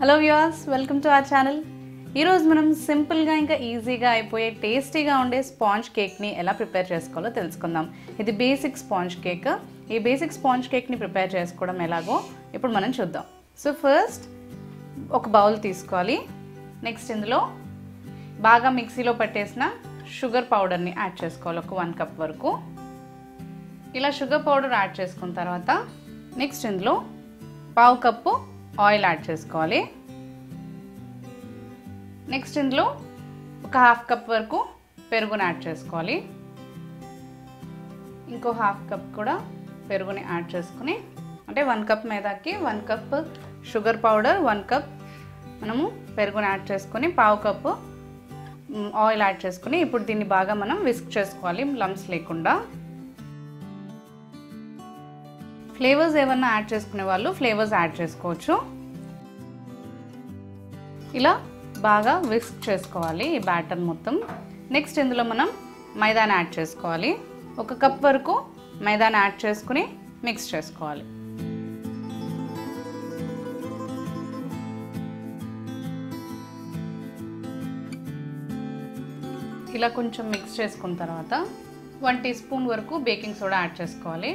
hello viewers welcome to our channel ఈరోజు మనం సింపుల్గా ఇంకా ఈజీగా అయిపోయే టేస్టీగా ఉండే స్పాంజ్ కేక్ని ఎలా ప్రిపేర్ చేసుకోవాలో తెలుసుకుందాం ఇది బేసిక్ స్పాంజ్ కేక్ ఈ బేసిక్ స్పాంజ్ కేక్ని ప్రిపేర్ చేసుకోవడం ఎలాగో ఇప్పుడు మనం చూద్దాం సో ఫస్ట్ ఒక బౌల్ తీసుకోవాలి నెక్స్ట్ ఇందులో బాగా మిక్సీలో పట్టేసిన షుగర్ పౌడర్ని యాడ్ చేసుకోవాలి ఒక వన్ కప్ వరకు ఇలా షుగర్ పౌడర్ యాడ్ చేసుకున్న తర్వాత నెక్స్ట్ ఇందులో పావు కప్పు ఆయిల్ యాడ్ చేసుకోవాలి నెక్స్ట్ ఇందులో ఒక హాఫ్ కప్ వరకు పెరుగుని యాడ్ చేసుకోవాలి ఇంకో హాఫ్ కప్ కూడా పెరుగుని యాడ్ చేసుకుని అంటే వన్ కప్ మైదాకి one cup sugar powder one cup మనము పెరుగుని యాడ్ చేసుకొని పావు కప్పు ఆయిల్ యాడ్ చేసుకుని ఇప్పుడు దీన్ని బాగా మనం విస్క్ చేసుకోవాలి లమ్స్ లేకుండా ఫ్లేవర్స్ ఏమన్నా యాడ్ చేసుకునే వాళ్ళు ఫ్లేవర్స్ యాడ్ చేసుకోవచ్చు ఇలా బాగా విస్క్ చేసుకోవాలి ఈ బ్యాటర్ మొత్తం నెక్స్ట్ ఇందులో మనం మైదాని యాడ్ చేసుకోవాలి ఒక కప్ వరకు మైదాని యాడ్ చేసుకుని మిక్స్ చేసుకోవాలి ఇలా కొంచెం మిక్స్ చేసుకున్న తర్వాత వన్ టీ స్పూన్ వరకు బేకింగ్ సోడా యాడ్ చేసుకోవాలి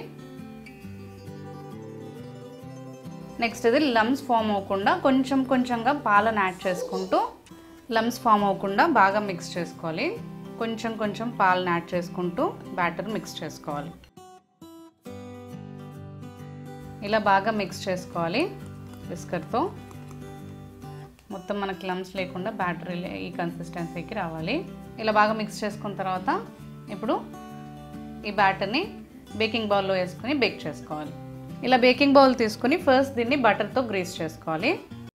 నెక్స్ట్ ఇది లమ్స్ ఫామ్ అవ్వకుండా కొంచెం కొంచెంగా పాలను యాడ్ చేసుకుంటూ లమ్స్ ఫామ్ అవ్వకుండా బాగా మిక్స్ చేసుకోవాలి కొంచెం కొంచెం పాలను యాడ్ చేసుకుంటూ బ్యాటర్ మిక్స్ చేసుకోవాలి ఇలా బాగా మిక్స్ చేసుకోవాలి బిస్కర్తో మొత్తం మనకి లమ్స్ లేకుండా బ్యాటర్ ఈ కన్సిస్టెన్సీకి రావాలి ఇలా బాగా మిక్స్ చేసుకున్న తర్వాత ఇప్పుడు ఈ బ్యాటర్ని బేకింగ్ బౌల్లో వేసుకొని బేక్ చేసుకోవాలి ఇలా బేకింగ్ బౌల్ తీసుకుని ఫస్ట్ దీన్ని బటర్తో గ్రీస్ చేసుకోవాలి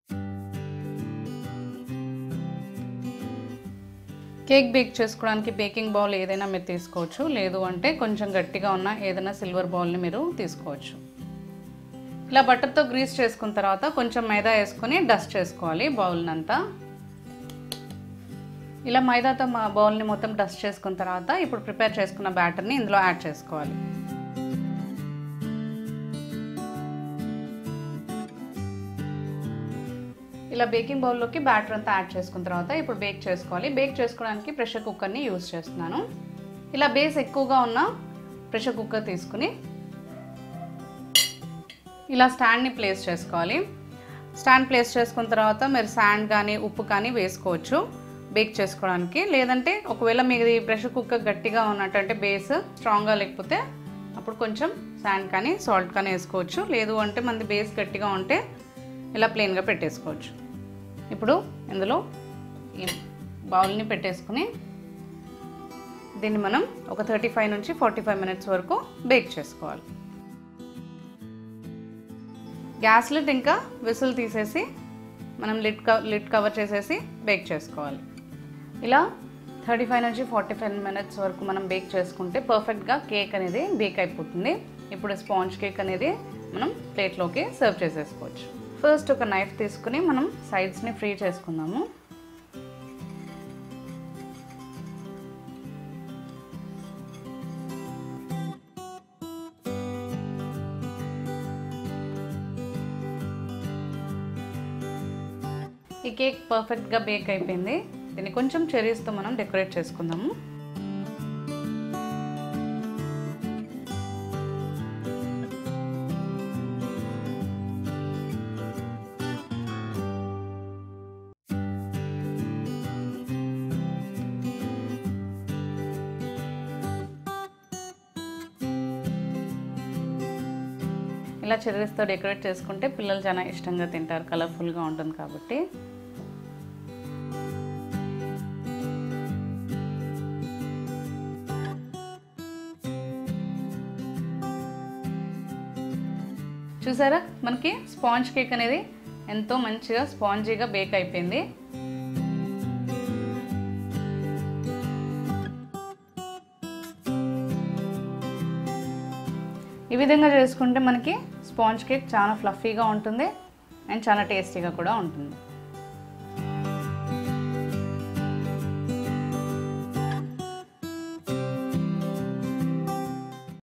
కేక్ బేక్ చేసుకోవడానికి బేకింగ్ బౌల్ ఏదైనా మీరు తీసుకోవచ్చు లేదు అంటే కొంచెం గట్టిగా ఉన్న ఏదైనా సిల్వర్ బౌల్ని మీరు తీసుకోవచ్చు ఇలా బటర్తో గ్రీస్ చేసుకున్న తర్వాత కొంచెం మైదా వేసుకొని డస్ట్ చేసుకోవాలి బౌల్నంతా ఇలా మైదాతో మా బౌల్ని మొత్తం డస్ట్ చేసుకున్న తర్వాత ఇప్పుడు ప్రిపేర్ చేసుకున్న బ్యాటర్ని ఇందులో యాడ్ చేసుకోవాలి ఇలా బేకింగ్ బౌల్లోకి బ్యాటర్ అంతా యాడ్ చేసుకున్న తర్వాత ఇప్పుడు బేక్ చేసుకోవాలి బేక్ చేసుకోవడానికి ప్రెషర్ కుక్కర్ని యూజ్ చేస్తున్నాను ఇలా బేస్ ఎక్కువగా ఉన్న ప్రెషర్ కుక్కర్ తీసుకుని ఇలా స్టాండ్ని ప్లేస్ చేసుకోవాలి స్టాండ్ ప్లేస్ చేసుకున్న తర్వాత మీరు శాండ్ కానీ ఉప్పు కానీ వేసుకోవచ్చు బేక్ చేసుకోవడానికి లేదంటే ఒకవేళ మీది ప్రెషర్ కుక్కర్ గట్టిగా ఉన్నట్టు అంటే బేస్ స్ట్రాంగ్గా లేకపోతే అప్పుడు కొంచెం శాండ్ కానీ సాల్ట్ కానీ వేసుకోవచ్చు లేదు అంటే మనది బేస్ గట్టిగా ఉంటే ఇలా ప్లెయిన్గా పెట్టేసుకోవచ్చు ఇప్పుడు ఇందులో ఈ బౌల్ని పెట్టేసుకుని దీన్ని మనం ఒక థర్టీ ఫైవ్ నుంచి ఫార్టీ ఫైవ్ మినిట్స్ వరకు బేక్ చేసుకోవాలి గ్యాస్ లిడ్ ఇంకా విసులు తీసేసి మనం లిడ్ కవ లిడ్ కవర్ చేసేసి బేక్ చేసుకోవాలి ఇలా థర్టీ ఫైవ్ నుంచి ఫార్టీ ఫైవ్ మినిట్స్ వరకు మనం బేక్ చేసుకుంటే పర్ఫెక్ట్గా కేక్ అనేది బేక్ అయిపోతుంది ఇప్పుడు స్పాంజ్ కేక్ అనేది మనం ప్లేట్లోకి సర్వ్ చేసేసుకోవచ్చు ఫస్ట్ ఒక నైఫ్ తీసుకుని మనం సైడ్స్ని ఫ్రీ చేసుకుందాము ఈ కేక్ పర్ఫెక్ట్గా బేక్ అయిపోయింది దీన్ని కొంచెం చెరీస్తో మనం డెకరేట్ చేసుకుందాము ఇలా చెర్రీస్తో డెకరేట్ చేసుకుంటే పిల్లలు చాలా ఇష్టంగా తింటారు కలర్ఫుల్గా ఉంటుంది కాబట్టి చూసారా మనకి స్పాంజ్ కేక్ అనేది ఎంతో మంచిగా స్పాంజీగా బేక్ అయిపోయింది ఈ విధంగా చేసుకుంటే మనకి స్పాంజ్ కేక్ చాలా ఫ్లఫీగా ఉంటుంది అండ్ చాలా టేస్టీగా కూడా ఉంటుంది